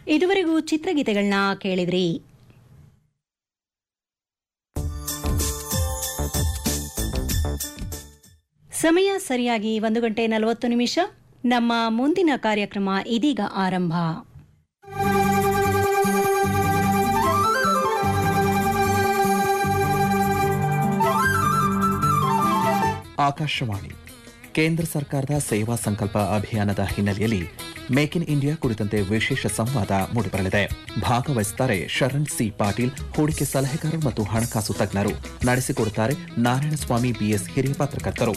ಇದುವರೆಗೂ ಚಿತ್ರಗೀತೆಗಳನ್ನ ಕೇಳಿದ್ರಿ ಸಮಯ ಸರಿಯಾಗಿ ಒಂದು ಗಂಟೆ ನಲವತ್ತು ನಿಮಿಷ ನಮ್ಮ ಮುಂದಿನ ಕಾರ್ಯಕ್ರಮ ಇದೀಗ ಆರಂಭ ಆಕಾಶವಾಣಿ ಕೇಂದ್ರ ಸರ್ಕಾರದ ಸೇವಾ ಸಂಕಲ್ಪ ಅಭಿಯಾನದ ಹಿನ್ನೆಲೆಯಲ್ಲಿ ಮೇಕ್ ಇನ್ ಇಂಡಿಯಾ ಕುರಿತಂತೆ ವಿಶೇಷ ಸಂವಾದ ಮೂಡಿಬರಲಿದೆ ಭಾಗವಹಿಸುತ್ತಾರೆ ಶರಣ್ ಸಿ ಪಾಟೀಲ್ ಹೂಡಿಕೆ ಸಲಹೆಗಾರರು ಮತ್ತು ಹಣಕಾಸು ತಜ್ಞರು ನಡೆಸಿಕೊಡುತ್ತಾರೆ ನಾರಾಯಣಸ್ವಾಮಿ ಬಿಎಸ್ ಹಿರಿಯ ಪತ್ರಕರ್ತರು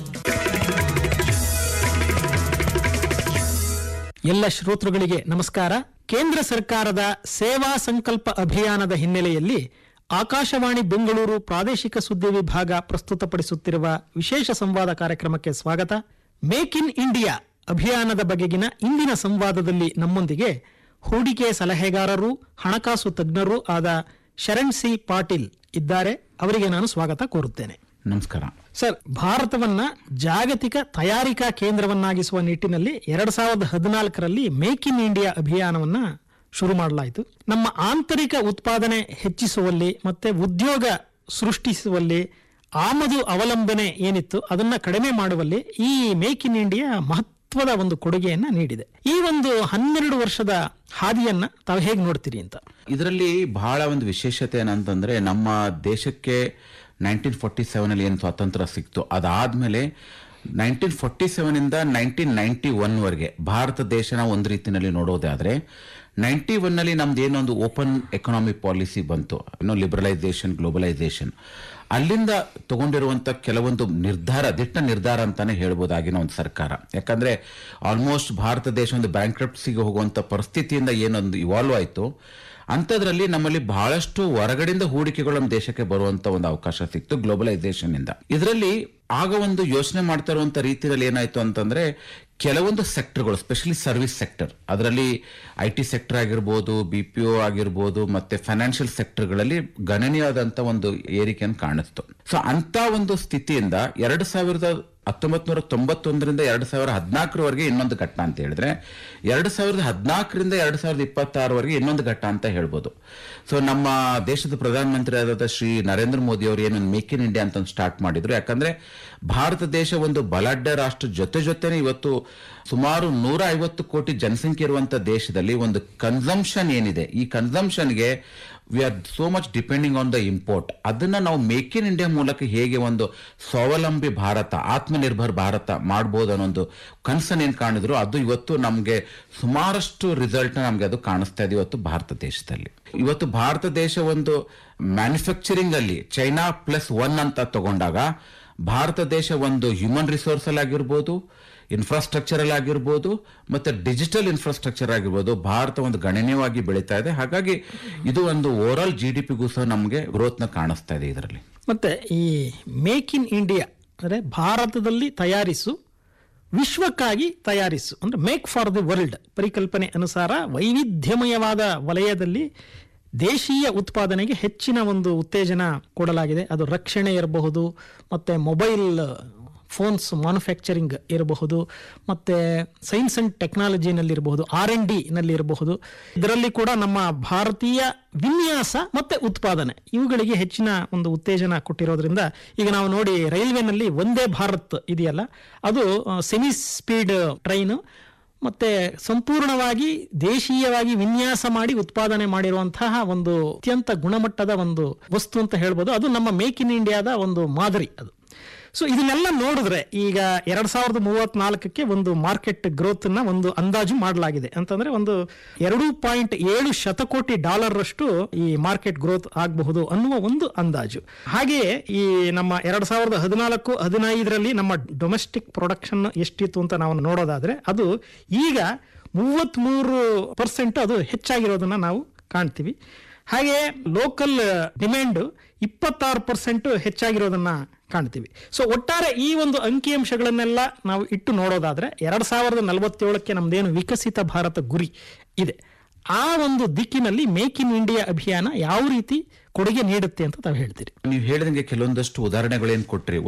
ಎಲ್ಲ ಶ್ರೋತೃಗಳಿಗೆ ನಮಸ್ಕಾರ ಕೇಂದ್ರ ಸರ್ಕಾರದ ಸೇವಾ ಸಂಕಲ್ಪ ಅಭಿಯಾನದ ಹಿನ್ನೆಲೆಯಲ್ಲಿ ಆಕಾಶವಾಣಿ ಬೆಂಗಳೂರು ಪ್ರಾದೇಶಿಕ ಸುದ್ದಿ ವಿಭಾಗ ಪ್ರಸ್ತುತಪಡಿಸುತ್ತಿರುವ ವಿಶೇಷ ಸಂವಾದ ಕಾರ್ಯಕ್ರಮಕ್ಕೆ ಸ್ವಾಗತ ಮೇಕ್ ಇನ್ ಇಂಡಿಯಾ ಅಭಿಯಾನದ ಬಗೆಗಿನ ಇಂದಿನ ಸಂವಾದದಲ್ಲಿ ನಮ್ಮೊಂದಿಗೆ ಹೂಡಿಕೆ ಸಲಹೆಗಾರರು ಹಣಕಾಸು ತಜ್ಞರೂ ಆದ ಶರಣ್ ಸಿ ಪಾಟೀಲ್ ಇದ್ದಾರೆ ಅವರಿಗೆ ನಾನು ಸ್ವಾಗತ ಕೋರುತ್ತೇನೆ ನಮಸ್ಕಾರ ಸರ್ ಭಾರತವನ್ನ ಜಾಗತಿಕ ತಯಾರಿಕಾ ಕೇಂದ್ರವನ್ನಾಗಿಸುವ ನಿಟ್ಟಿನಲ್ಲಿ ಎರಡ್ ಸಾವಿರದ ಹದಿನಾಲ್ಕರಲ್ಲಿ ಮೇಕ್ ಇನ್ ಇಂಡಿಯಾ ಅಭಿಯಾನವನ್ನ ಶುರು ಮಾಡಲಾಯಿತು ನಮ್ಮ ಆಂತರಿಕ ಉತ್ಪಾದನೆ ಹೆಚ್ಚಿಸುವಲ್ಲಿ ಮತ್ತೆ ಉದ್ಯೋಗ ಸೃಷ್ಟಿಸುವಲ್ಲಿ ಆಮದು ಅವಲಂಬನೆ ಏನಿತ್ತು ಅದನ್ನ ಕಡಿಮೆ ಮಾಡುವಲ್ಲಿ ಈ ಮೇಕ್ ಇನ್ ಇಂಡಿಯಾ ಮಹತ್ವದ ಒಂದು ಕೊಡುಗೆಯನ್ನ ನೀಡಿದೆ ಈ ಒಂದು ಹನ್ನೆರಡು ವರ್ಷದ ಹಾದಿಯನ್ನ ತಾವು ಹೇಗೆ ನೋಡ್ತೀರಿ ಅಂತ ಇದರಲ್ಲಿ ಬಹಳ ಒಂದು ವಿಶೇಷತೆ ಏನಂತಂದ್ರೆ ನಮ್ಮ ದೇಶಕ್ಕೆ ನೈನ್ಟೀನ್ ಫೋರ್ಟಿ ಸೆವೆನ್ ಅಲ್ಲಿ ಏನು ಸ್ವಾತಂತ್ರ್ಯ ಸಿಕ್ತು ಅದಾದ್ಮೇಲೆ ನೈನ್ಟೀನ್ ಫೋರ್ಟಿ ಸೆವೆನ್ ಇಂದ ನೈನ್ಟೀನ್ ನೈನ್ಟಿ ಒನ್ ವರೆಗೆ ಭಾರತ ದೇಶನ ಒಂದು ರೀತಿಯಲ್ಲಿ ನೋಡೋದಾದ್ರೆ ನೈನ್ಟಿ ಒನ್ ನಲ್ಲಿ ನಮ್ದು ಏನೊಂದು ಓಪನ್ ಎಕನಾಮಿಕ್ ಪಾಲಿಸಿ ಬಂತು ಏನೋ ಲಿಬರಲೈಸೇಷನ್ ಗ್ಲೋಬಲೈಸೇಷನ್ ಅಲ್ಲಿಂದ ತಗೊಂಡಿರುವಂತ ಕೆಲವೊಂದು ನಿರ್ಧಾರ ದಿಟ್ಟ ನಿರ್ಧಾರ ಅಂತಾನೆ ಹೇಳ್ಬೋದಾಗಿನ ಒಂದು ಸರ್ಕಾರ ಯಾಕಂದ್ರೆ ಆಲ್ಮೋಸ್ಟ್ ಭಾರತ ದೇಶ ಒಂದು ಬ್ಯಾಂಕ್ರಪ್ಸಿಗೆ ಹೋಗುವಂತ ಪರಿಸ್ಥಿತಿಯಿಂದ ಏನೊಂದು ಇವಾಲ್ವ್ ಆಯ್ತು ಅಂಥದ್ರಲ್ಲಿ ನಮ್ಮಲ್ಲಿ ಬಹಳಷ್ಟು ಹೊರಗಡೆಯಿಂದ ಹೂಡಿಕೆಗಳು ನಮ್ಮ ದೇಶಕ್ಕೆ ಬರುವಂತ ಒಂದು ಅವಕಾಶ ಸಿಕ್ತು ಗ್ಲೋಬಲೈಸೇಷನ್ ಇಂದ ಇದರಲ್ಲಿ ಆಗ ಒಂದು ಯೋಚನೆ ಮಾಡ್ತಾ ಇರುವಂತ ರೀತಿಯಲ್ಲಿ ಏನಾಯ್ತು ಅಂತಂದ್ರೆ ಕೆಲವೊಂದು ಸೆಕ್ಟರ್ಗಳು ಸ್ಪೆಷಲಿ ಸರ್ವಿಸ್ ಸೆಕ್ಟರ್ ಅದರಲ್ಲಿ ಐ ಟಿ ಸೆಕ್ಟರ್ ಆಗಿರ್ಬೋದು ಬಿ ಪಿ ಒ ಆಗಿರ್ಬೋದು ಮತ್ತೆ ಫೈನಾನ್ಷಿಯಲ್ ಸೆಕ್ಟರ್ಗಳಲ್ಲಿ ಗಣನೀಯವಾದಂತ ಒಂದು ಏರಿಕೆಯನ್ನು ಕಾಣಿಸ್ತು ಸೊ ಅಂತ ಒಂದು ಸ್ಥಿತಿಯಿಂದ ಎರಡು ಸಾವಿರದ ಹತ್ತೊಂಬತ್ ನೂರ ತೊಂಬತ್ತೊಂದರಿಂದ ಎರಡು ಸಾವಿರದ ಹದಿನಾಲ್ಕರವರೆಗೆ ಇನ್ನೊಂದು ಘಟ್ಟ ಅಂತ ಹೇಳಿದ್ರೆ ಎರಡು ಸಾವಿರದ ಹದಿನಾಲ್ಕರಿಂದ ಎರಡು ಸಾವಿರದ ಇಪ್ಪತ್ತಾರವರೆಗೆ ಇನ್ನೊಂದು ಘಟ್ಟ ಅಂತ ಹೇಳ್ಬೋದು ಸೊ ನಮ್ಮ ದೇಶದ ಪ್ರಧಾನಮಂತ್ರಿ ಆದ ಶ್ರೀ ನರೇಂದ್ರ ಮೋದಿ ಅವರು ಏನೊಂದು ಮೇಕ್ ಇನ್ ಇಂಡಿಯಾ ಅಂತ ಸ್ಟಾರ್ಟ್ ಮಾಡಿದ್ರು ಯಾಕಂದ್ರೆ ಭಾರತ ದೇಶ ಒಂದು ಬಲಾಢ್ಯ ರಾಷ್ಟ್ರ ಜೊತೆ ಜೊತೆನೆ ಇವತ್ತು ಸುಮಾರು ನೂರ ಐವತ್ತು ಕೋಟಿ ಜನಸಂಖ್ಯೆ ಇರುವಂತ ದೇಶದಲ್ಲಿ ಒಂದು ಕನ್ಸಂಪ್ಷನ್ ಏನಿದೆ ಈ ಕನ್ಸಂಪ್ಷನ್ಗೆ we are so much depending on the import ಅದನ್ನ ನಾವು ಮೇಕ್ ಇನ್ ಇಂಡಿಯಾ ಮೂಲಕ ಹೇಗೆ ಒಂದು ಸ್ವಾವಲಂಬಿ ಭಾರತ ಆತ್ಮನಿರ್ಭರ್ ಭಾರತ ಮಾಡ್ಬೋದು ಅನ್ನೋ ಒಂದು ಕನಸನ್ ಏನ್ ಕಾಣಿದ್ರು ಅದು ಇವತ್ತು ನಮಗೆ ಸುಮಾರಷ್ಟು ರಿಸಲ್ಟ್ ನಮಗೆ ಅದು ಕಾಣಿಸ್ತಾ ಇದೆ ಇವತ್ತು ಭಾರತ ದೇಶದಲ್ಲಿ ಇವತ್ತು ಭಾರತ ದೇಶ ಒಂದು ಮ್ಯಾನುಫ್ಯಾಕ್ಚರಿಂಗ್ ಅಲ್ಲಿ ಚೈನಾ ಪ್ಲಸ್ ಒನ್ ಅಂತ ತಗೊಂಡಾಗ ಭಾರತ ದೇಶ ಒಂದು ಹ್ಯೂಮನ್ ರಿಸೋರ್ಸ್ ಅಲ್ಲಿ ಆಗಿರ್ಬೋದು ಇನ್ಫ್ರಾಸ್ಟ್ರಕ್ಚರ್ ಅಲ್ಲಿ ಆಗಿರ್ಬೋದು ಮತ್ತೆ ಡಿಜಿಟಲ್ ಇನ್ಫ್ರಾಸ್ಟ್ರಕ್ಚರ್ ಆಗಿರ್ಬೋದು ಭಾರತ ಒಂದು ಗಣನೀಯವಾಗಿ ಬೆಳೀತಾ ಇದೆ ಹಾಗಾಗಿ ಇದು ಒಂದು ಓವರ್ ಆಲ್ ಜಿ ಡಿ ಪಿಗೂ ಸಹ ನಮಗೆ ಗ್ರೋತ್ನ ಕಾಣಿಸ್ತಾ ಇದೆ ಇದರಲ್ಲಿ ಮತ್ತೆ ಈ ಮೇಕ್ ಇನ್ ಇಂಡಿಯಾ ಅಂದರೆ ಭಾರತದಲ್ಲಿ ತಯಾರಿಸು ವಿಶ್ವಕ್ಕಾಗಿ ತಯಾರಿಸು ಅಂದ್ರೆ ಮೇಕ್ ಫಾರ್ ದಿ ವರ್ಲ್ಡ್ ಪರಿಕಲ್ಪನೆ ಅನುಸಾರ ವೈವಿಧ್ಯಮಯವಾದ ವಲಯದಲ್ಲಿ ದೇಶೀಯ ಉತ್ಪಾದನೆಗೆ ಹೆಚ್ಚಿನ ಒಂದು ಉತ್ತೇಜನ ಕೊಡಲಾಗಿದೆ ಅದು ರಕ್ಷಣೆ ಇರಬಹುದು ಮತ್ತೆ ಮೊಬೈಲ್ ಫೋನ್ಸ್ ಮ್ಯಾನುಫ್ಯಾಕ್ಚರಿಂಗ್ ಇರಬಹುದು ಮತ್ತೆ ಸೈನ್ಸ್ ಅಂಡ್ ಟೆಕ್ನಾಲಜಿನಲ್ಲಿ ಇರಬಹುದು ಆರ್ ಎನ್ ಡಿ ನಲ್ಲಿ ಇರಬಹುದು ಇದರಲ್ಲಿ ಕೂಡ ನಮ್ಮ ಭಾರತೀಯ ವಿನ್ಯಾಸ ಮತ್ತೆ ಉತ್ಪಾದನೆ ಇವುಗಳಿಗೆ ಹೆಚ್ಚಿನ ಒಂದು ಉತ್ತೇಜನ ಕೊಟ್ಟಿರೋದ್ರಿಂದ ಈಗ ನಾವು ನೋಡಿ ರೈಲ್ವೆನಲ್ಲಿ ಒಂದೇ ಭಾರತ್ ಇದೆಯಲ್ಲ ಅದು ಸೆಮಿ ಸ್ಪೀಡ್ ಟ್ರೈನ್ ಮತ್ತೆ ಸಂಪೂರ್ಣವಾಗಿ ದೇಶೀಯವಾಗಿ ವಿನ್ಯಾಸ ಮಾಡಿ ಉತ್ಪಾದನೆ ಮಾಡಿರುವಂತಹ ಒಂದು ಅತ್ಯಂತ ಗುಣಮಟ್ಟದ ಒಂದು ವಸ್ತು ಅಂತ ಹೇಳ್ಬೋದು ಅದು ನಮ್ಮ ಮೇಕ್ ಇನ್ ಇಂಡಿಯಾದ ಒಂದು ಮಾದರಿ ಅದು ಸೊ ಇದನ್ನೆಲ್ಲ ನೋಡಿದ್ರೆ ಈಗ ಎರಡ್ ಸಾವಿರದ ಮೂವತ್ನಾಲ್ಕಕ್ಕೆ ಒಂದು ಮಾರ್ಕೆಟ್ ಗ್ರೋತ್ ನ ಒಂದು ಅಂದಾಜು ಮಾಡಲಾಗಿದೆ ಅಂತಂದ್ರೆ ಒಂದು ಎರಡು ಪಾಯಿಂಟ್ ಏಳು ಶತಕೋಟಿ ಡಾಲರ್ ಅಷ್ಟು ಈ ಮಾರ್ಕೆಟ್ ಗ್ರೋತ್ ಆಗಬಹುದು ಅನ್ನುವ ಒಂದು ಅಂದಾಜು ಹಾಗೆಯೇ ಈ ನಮ್ಮ ಎರಡ್ ಸಾವಿರದ ಹದಿನಾಲ್ಕು ಹದಿನೈದರಲ್ಲಿ ನಮ್ಮ ಡೊಮೆಸ್ಟಿಕ್ ಪ್ರೊಡಕ್ಷನ್ ಎಷ್ಟಿತ್ತು ಅಂತ ನಾವು ನೋಡೋದಾದ್ರೆ ಅದು ಈಗ ಮೂವತ್ಮೂರು ಪರ್ಸೆಂಟ್ ಅದು ಹೆಚ್ಚಾಗಿರೋದನ್ನ ನಾವು ಕಾಣ್ತೀವಿ ಹಾಗೆ ಲೋಕಲ್ ಡಿಮ್ಯಾಂಡ್ ಇಪ್ಪತ್ತಾರು ಪರ್ಸೆಂಟ್ ಹೆಚ್ಚಾಗಿರೋದನ್ನ ಕಾಣ್ತೀವಿ ಸೊ ಒಟ್ಟಾರೆ ಈ ಒಂದು ಅಂಕಿಅಂಶಗಳನ್ನೆಲ್ಲ ನಾವು ಇಟ್ಟು ನೋಡೋದಾದ್ರೆ ಎರಡ್ ಸಾವಿರದ ನಲವತ್ತೇಳಕ್ಕೆ ನಮ್ದೇನು ವಿಕಸಿತ ಭಾರತ ಗುರಿ ಇದೆ ಆ ಒಂದು ದಿಕ್ಕಿನಲ್ಲಿ ಮೇಕ್ ಇನ್ ಇಂಡಿಯಾ ಅಭಿಯಾನ ಯಾವ ರೀತಿ ಕೊಡುಗೆ ನೀಡುತ್ತೆ ಅಂತ ತಾವು ಹೇಳ್ತೀರಿ ನೀವು ಹೇಳಿದಂಗೆ ಕೆಲವೊಂದಷ್ಟು ಉದಾಹರಣೆಗಳೇನು ಕೊಟ್ರಿ